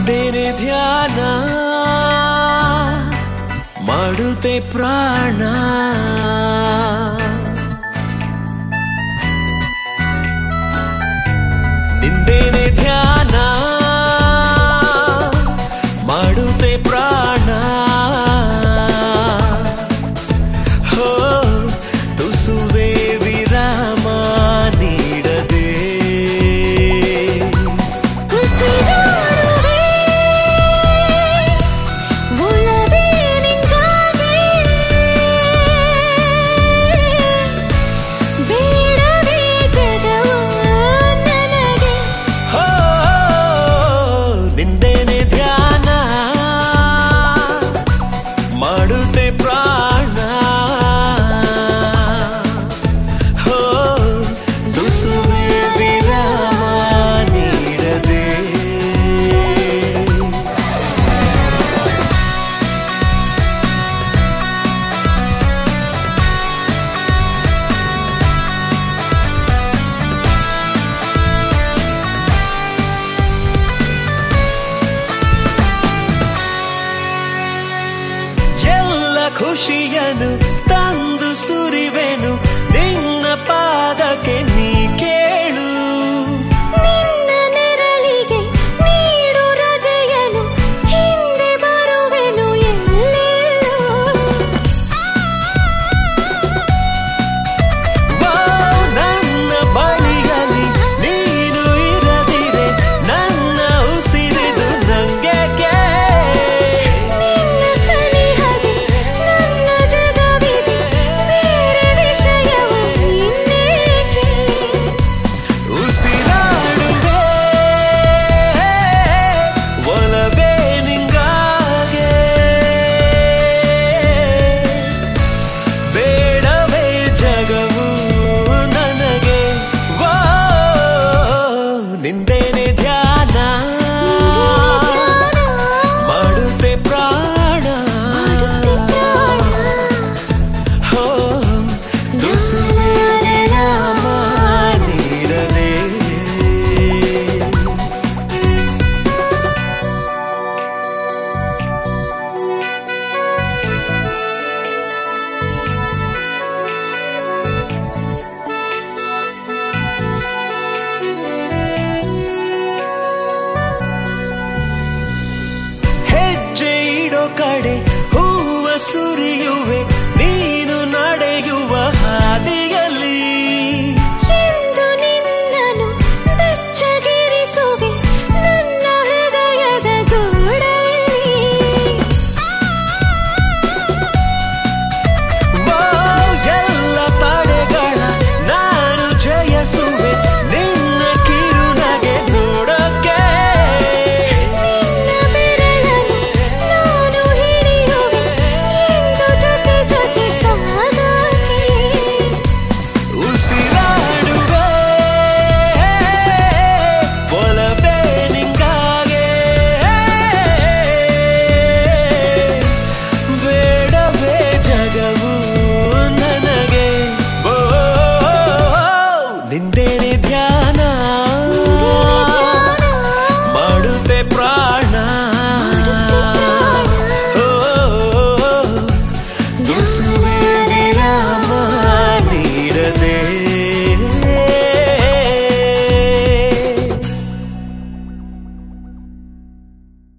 ನಿಂದೇನೆ ಧ್ಯಾನ ಮಾಡುತ್ತೆ ಪ್ರಾಣ ನಿಂದೇನೆ ಧ್ಯಾನ ಮಾಡುತ್ತೆ ಪ್ರಾಣ ಹೋ ತುಸುವೆ ವಿರಾಮ ನೀಡದೆ ಉಸಿರಾಡುವೆ ಒಲವೇ ನಿಂಗಾಗಿ ಬೇಡವೇ ಜಗವು ನನಗೆ ಹೋ ನಿಂದೇನೆ ಧ್ಯಾನ ಮಾಡುತ್ತೆ ಪ್ರಾಣ ಹೋ ತುಸುವೆ ವಿರಾಮ ನೀಡದೆ ಎಲ್ಲ ಖುಷಿಯನು ತಂದು ಸುರಿವೆನು ನಿನ್ನ ಪಾದಕ್ಕೆ ನೀ ಕೇಳು ನಿನ್ನ ನೆರಳಿಗೆ ನೀಡು ರಜೆಯನು ಹಿಂದೆ ಬರುವೆನು ಎಲ್ಲೆಲ್ಲೋ ಓ, ನನ್ನ ಬಳಿಯಲ್ಲಿ ನೀನು ಇರದಿರೆ ನನ್ನ ಉಸಿರಿದು ನಂಗೆಗೆ ನಿನ್ನ ಸನಿಹದೆ ನನ್ನ ಜಗವಿದೆ ಬೇರೆ ವಿಷಯವು ಇನ್ನೇಕೆ ಉಸಿರಾಡುವೆ ಒಲವೇ ನಿಂಗಾಗೆ ಬೇಡವೇ ಜಗವು ನನಗೆ ಓ ನಿಂದೇನೆ ಧ್ಯಾನ ಮಾಡುತ್ತೆ ಪ್ರಾಣ ಹೋ ತುಸುವೆ ವಿರಾಮ ನೀಡಲೇ ಹೆಜ್ಜೆ ಇಡೋ ಕಡೆ ಹೂವ ಸುರಿಯುವೆ ನೀನು ನಡೆಯುವ ಹಾದಿಯಲ್ಲಿ ಎಂದು ನಿನ್ನನು ಬೆಚ್ಚಗಿರಿಸುವೆ ನನ್ನ ಹೃದಯದ ಗೂಡಲ್ಲಿ ಓ, ಎಲ್ಲ ತಡೆಗಳ ನಾನು ಜಯಿಸುವೆ ನಿನ್ನ ಕಿರುನಗೆ ನೋಡಕ್ಕೆ ನಿನ್ನ ಬೆರಳನ್ನು ನಾನು ಹಿಡಿಯುವೆ ಎಂದು ಜೊತೆ ಜೊತೆ ಸಾಗೋಕೆ ಉಸಿರಾಡುವೆ ಒಲವೇ ನಿಂಗಾಗೆ ಬೇಡವೇ ಜಗವು ನನಗೆ ಓ ನಿಂದೇನೆ ಧ್ಯಾನ ಮಾಡುತ್ತೆ ಪ್ರಾಣ ಓ ತುಸುವೆ